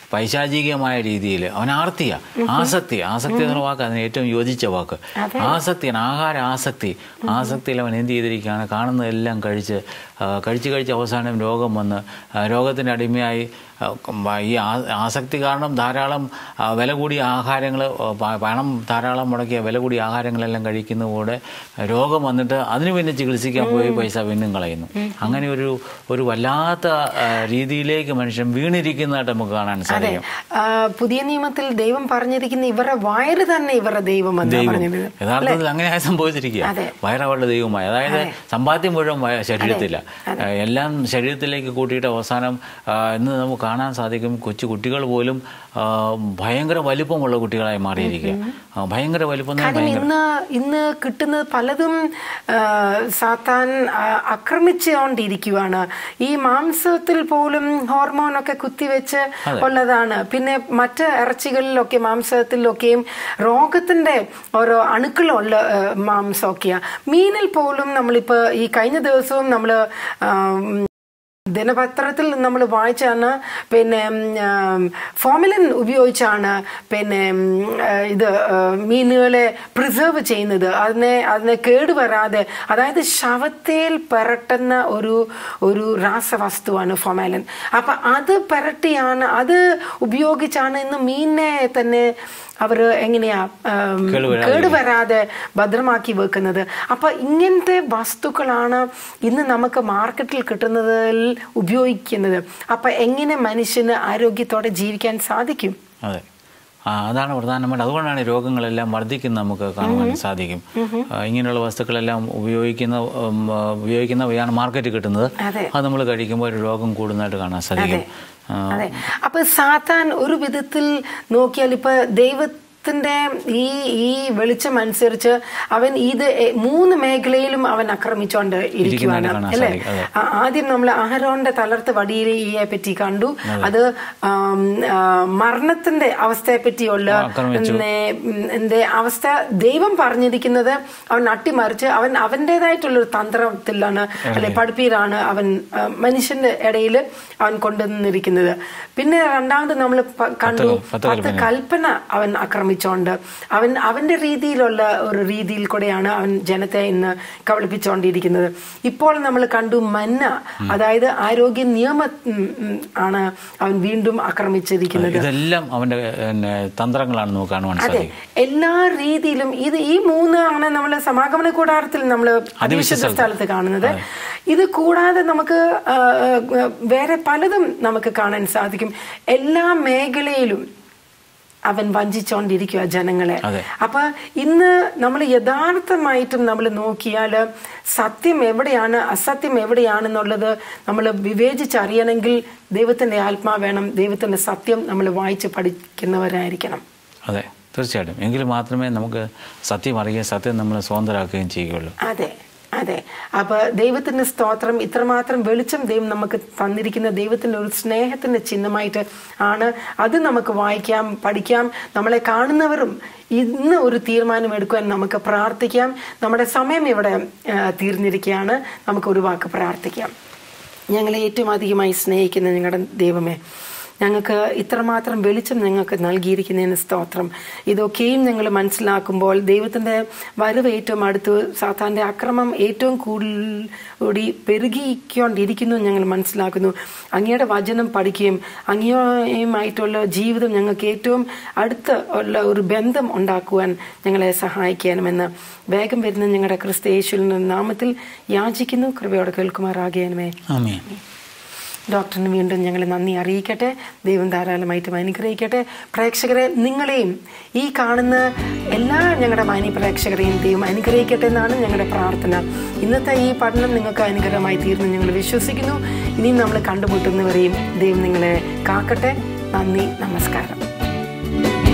Speaker 2: പൈശാചികമായ രീതിയിൽ അവൻ ആർത്തിയ ആസക്തി ആസക്തി എന്ന വാക്ക് അതിന് ഏറ്റവും യോജിച്ച വാക്ക് ആസക്തിയാണ് ആഹാര ആസക്തി ആസക്തിയിൽ അവൻ എന്ത് ചെയ്തിരിക്കുകയാണ് കാണുന്നതെല്ലാം കഴിച്ച് ആ, കഴിച്ച് കഴിച്ച് അവസാനം രോഗം വന്ന് ആ, രോഗത്തിന് അടിമയായി ആ, ഈ ആ- ആസക്തി കാരണം ധാരാളം ആ, വില കൂടിയ ആഹാരങ്ങൾ പണം ധാരാളം മുടക്കിയ വില കൂടിയ ആഹാരങ്ങളെല്ലാം കഴിക്കുന്നതോടെ രോഗം വന്നിട്ട് അതിന് പിന്നെ ചികിത്സിക്കാൻ പോയി പൈസ വീണ്ടും കളയുന്നു അങ്ങനെ ഒരു ഒരു വല്ലാത്ത ആ, രീതിയിലേക്ക് മനുഷ്യൻ വീണിരിക്കുന്നതായിട്ട് നമുക്ക് കാണാൻ
Speaker 1: അതെ
Speaker 2: സാധിക്കും
Speaker 1: ആ, പുതിയ നിയമത്തിൽ ദൈവം പറഞ്ഞിരിക്കുന്ന ഇവരുടെ വയറ് തന്നെ ഇവരുടെ ദൈവം എന്നാ പറഞ്ഞത്
Speaker 2: യഥാർത്ഥത്തിൽ അങ്ങനെയായി സംഭവിച്ചിരിക്കുക
Speaker 1: അതെ.
Speaker 2: വയറവളുടെ ദൈവമായി അതായത് സമ്പാദ്യം മുഴുവൻ വയ- ശരീരത്തില്ല എല്ലാം ശരീരത്തിലേക്ക് കൂട്ടിയിട്ട് അവസാനം ആ, ഇന്ന് നമുക്ക് കാണാൻ സാധിക്കും കൊച്ചു കുട്ടികൾ പോലും ആ, ഭയങ്കര വലിപ്പമുള്ള കുട്ടികളായി മാറിയിരിക്കുക ആ, ഭയങ്കര വലിപ്പം എന്ന്
Speaker 1: കാര്യം ഇന്ന് ഇന്ന് കിട്ടുന്നത് പലതും ആ, സാത്താൻ ആ, ആക്രമിച്ചുകൊണ്ടിരിക്കുവാണ് ഈ മാംസത്തിൽ പോലും ഹോർമോണൊക്കെ കുത്തിവെച്ച് ഉള്ളതാണ് പിന്നെ മറ്റ് ഇറച്ചികളിലൊക്കെ മാംസത്തിലൊക്കെയും രോഗത്തിന്റെ ഓരോ അണുക്കളുള്ള ആ, മാംസമൊക്കെയാ മീനിൽ പോലും നമ്മളിപ്പോ ഈ കഴിഞ്ഞ ദിവസവും നമ്മൾ ദിനപത്രത്തിൽ നമ്മൾ വായിച്ചാണ് പിന്നെ ഫോമിലിൻ ഉപയോഗിച്ചാണ് പിന്നെ ഉം, ആ, ഇത് ആ, മീനുകളെ പ്രിസർവ് ചെയ്യുന്നത് അതിനെ അതിനെ കേടുവരാതെ അതായത് ശവത്തേൽ പുരട്ടുന്ന ഒരു ഒരു രാസവസ്തുവാണ് ഫൊമാലിൻ അപ്പൊ അത് പുരട്ടിയാണ് അത് ഉപയോഗിച്ചാണ് ഇന്ന് മീനിനെ തന്നെ അവർ എങ്ങനെയാ ഉം,
Speaker 2: കേടുവരാതെ
Speaker 1: കേടുവരാതെ ഭദ്രമാക്കി വെക്കുന്നത് അപ്പൊ ഇങ്ങനത്തെ വസ്തുക്കളാണ് ഇന്ന് നമുക്ക് മാർക്കറ്റിൽ കിട്ടുന്നതിൽ ഉപയോഗിക്കുന്നത് അപ്പൊ എങ്ങനെ മനുഷ്യന് ആരോഗ്യത്തോടെ ജീവിക്കാൻ സാധിക്കും
Speaker 2: അതെ ആ, അതാണ് പ്രധാനമായിട്ട് അതുകൊണ്ടാണ് ഈ രോഗങ്ങളെല്ലാം വർദ്ധിക്കുന്നത് നമുക്ക് കാണുവാൻ സാധിക്കും ആ, ഇങ്ങനെയുള്ള വസ്തുക്കളെല്ലാം ഉപയോഗിക്കുന്ന ഉം, ആ, ഉപയോഗിക്കുന്നവയാണ് മാർക്കറ്റിൽ കിട്ടുന്നത്
Speaker 1: അതെ.
Speaker 2: അത് നമ്മൾ കഴിക്കുമ്പോൾ ഒരു രോഗം കൂടുന്നതായിട്ട് കാണാൻ സാധിക്കും ആ,
Speaker 1: അതെ അപ്പൊ സാത്താൻ ഒരു വിധത്തിൽ നോക്കിയാൽ ഇപ്പൊ ദൈവത്തിന്റെ ഈ ഈ വെളിച്ചം അനുസരിച്ച് അവൻ ഇത് എ- മൂന്ന് മേഖലയിലും അവൻ ആക്രമിച്ചുകൊണ്ട് ഇരിക്കുവാണ്
Speaker 2: കാണാൻ
Speaker 1: അല്ലേ
Speaker 2: സാധിക്കും, അതെ.
Speaker 1: ആ- ആദ്യം നമ്മൾ അഹരോന്റെ തളർത്ത വടിയെ പറ്റി കണ്ടു അത് ആം, ആ, മരണത്തിന്റെ അവസ്ഥയെ പറ്റിയുള്ള
Speaker 2: ആക്രമിച്ചു.
Speaker 1: നേ- ഉം, എന്റെ അവസ്ഥ ദൈവം പറഞ്ഞിരിക്കുന്നത് അവൻ അട്ടിമറിച്ച് അവൻ അവൻ്റെതായിട്ടുള്ള ഒരു തന്ത്രത്തിലാണ് അല്ലെ പഠിപ്പീരാണ് അവൻ ആ, മനുഷ്യന്റെ ഇടയിൽ അവൻ കൊണ്ടുവന്നിരിക്കുന്നത് പിന്നെ രണ്ടാമത് നമ്മൾ കണ്ടു
Speaker 2: പത്ത്
Speaker 1: പത്ത് കൽപ്പന അവൻ ആക്രമിച്ചോണ്ട് അവൻ അവന്റെ രീതിയിലുള്ള ഒരു രീതിയിൽ കൂടെയാണ് അവൻ ജനത്തെ ഇന്ന് കബളിപ്പിച്ചുകൊണ്ടിരിക്കുന്നത് ഇപ്പോൾ നമ്മൾ കണ്ടു മന്ന അതായത് ആരോഗ്യ നിയമ ഉം, ഉം, ആണ് അവൻ വീണ്ടും ആക്രമിച്ചിരിക്കുന്നത്
Speaker 2: ഇതെല്ലാം അവന്റെ പിന്നെ, തന്ത്രങ്ങളാണ് നമുക്ക് കാണുവാൻ
Speaker 1: അതെ
Speaker 2: സാധിക്കും
Speaker 1: എല്ലാ രീതിയിലും ഇത് ഈ മൂന്ന് ആണ് നമ്മൾ സമാഗമന കൂടാരത്തിൽ നമ്മൾ അതിവിശുദ്ധ സ്ഥലത്ത് കാണുന്നത് ഇത് കൂടാതെ നമുക്ക് ആ, ആ, വേറെ പലതും നമുക്ക് കാണാൻ സാധിക്കും എല്ലാ മേഖലയിലും അവൻ വഞ്ചിച്ചുകൊണ്ടിരിക്കുക ജനങ്ങളെ
Speaker 2: അതെ.
Speaker 1: അപ്പൊ ഇന്ന് നമ്മൾ യഥാർത്ഥമായിട്ടും നമ്മൾ നോക്കിയാൽ സത്യം എവിടെയാണ് അസത്യം എവിടെയാണെന്നുള്ളത് നമ്മൾ വിവേചിച്ചറിയണമെങ്കിൽ ദൈവത്തിന്റെ ആത്മാ വേണം ദൈവത്തിന്റെ സത്യം നമ്മൾ വായിച്ച് പഠിക്കുന്നവരായിരിക്കണം
Speaker 2: അതെ തീർച്ചയായിട്ടും എങ്കിൽ മാത്രമേ നമുക്ക് സത്യം അറിയുകയും സത്യം നമ്മളെ സ്വതന്ത്രരാക്കുകയും ചെയ്യുകയുള്ളൂ
Speaker 1: അതെ അതെ അപ്പൊ ദൈവത്തിന്റെ സ്തോത്രം ഇത്രമാത്രം വെളിച്ചം ദൈവം നമുക്ക് തന്നിരിക്കുന്ന ദൈവത്തിന്റെ ഒരു സ്നേഹത്തിന്റെ ചിഹ്നമായിട്ട് ആണ് അത് നമുക്ക് വായിക്കാം പഠിക്കാം നമ്മളെ കാണുന്നവരും ഇന്ന് ഒരു തീരുമാനം എടുക്കുവാൻ നമുക്ക് പ്രാർത്ഥിക്കാം നമ്മുടെ സമയം ഇവിടെ ആ, തീർന്നിരിക്കുകയാണ് നമുക്ക് ഒരു വാക്ക് പ്രാർത്ഥിക്കാം ഞങ്ങളെ ഏറ്റവും അധികമായി സ്നേഹിക്കുന്ന ഞങ്ങളുടെ ദൈവമേ ഞങ്ങൾക്ക് ഇത്രമാത്രം വെളിച്ചം ഞങ്ങൾക്ക് നൽകിയിരിക്കുന്നതിന് സ്തോത്രം ഇതൊക്കെയും ഞങ്ങൾ മനസ്സിലാക്കുമ്പോൾ ദൈവത്തിൻ്റെ വരവ് ഏറ്റവും അടുത്ത് സാത്താൻ്റെ അക്രമം ഏറ്റവും കൂടുതൽ കൂടി പെരുകിക്കൊണ്ടിരിക്കുന്നു എന്ന് ഞങ്ങൾ മനസ്സിലാക്കുന്നു അങ്ങയുടെ വചനം പഠിക്കുകയും അങ്ങയുമായിട്ടുള്ള ജീവിതം ഞങ്ങൾക്ക് ഏറ്റവും അടുത്ത് ഉള്ള ഒരു ബന്ധം ഉണ്ടാക്കുവാൻ ഞങ്ങളെ സഹായിക്കാനുമെന്ന് വേഗം വരുന്ന ഞങ്ങളുടെ ക്രിസ്തു യേശുവിൻ്റെ നാമത്തിൽ യാചിക്കുന്നു കൃപയോടെ കേൾക്കുമാറാകിയാനുമേ
Speaker 2: ആമേൻ
Speaker 1: ഡോക്ടറിന് വീണ്ടും ഞങ്ങൾ നന്ദി അറിയിക്കട്ടെ ദൈവം ധാരാളമായിട്ടും അനുഗ്രഹിക്കട്ടെ പ്രേക്ഷകരെ നിങ്ങളെയും ഈ കാണുന്ന എല്ലാ ഞങ്ങളുടെ മാന്യ പ്രേക്ഷകരെയും ദൈവം അനുഗ്രഹിക്കട്ടെ എന്നാണ് ഞങ്ങളുടെ പ്രാർത്ഥന ഇന്നത്തെ ഈ പഠനം നിങ്ങൾക്ക് അനുഗ്രഹമായി തീർന്നു ഞങ്ങൾ വിശ്വസിക്കുന്നു ഇനിയും നമ്മൾ കണ്ടുമുട്ടുന്നവരെയും ദൈവം നിങ്ങളെ കാക്കട്ടെ നന്ദി നമസ്കാരം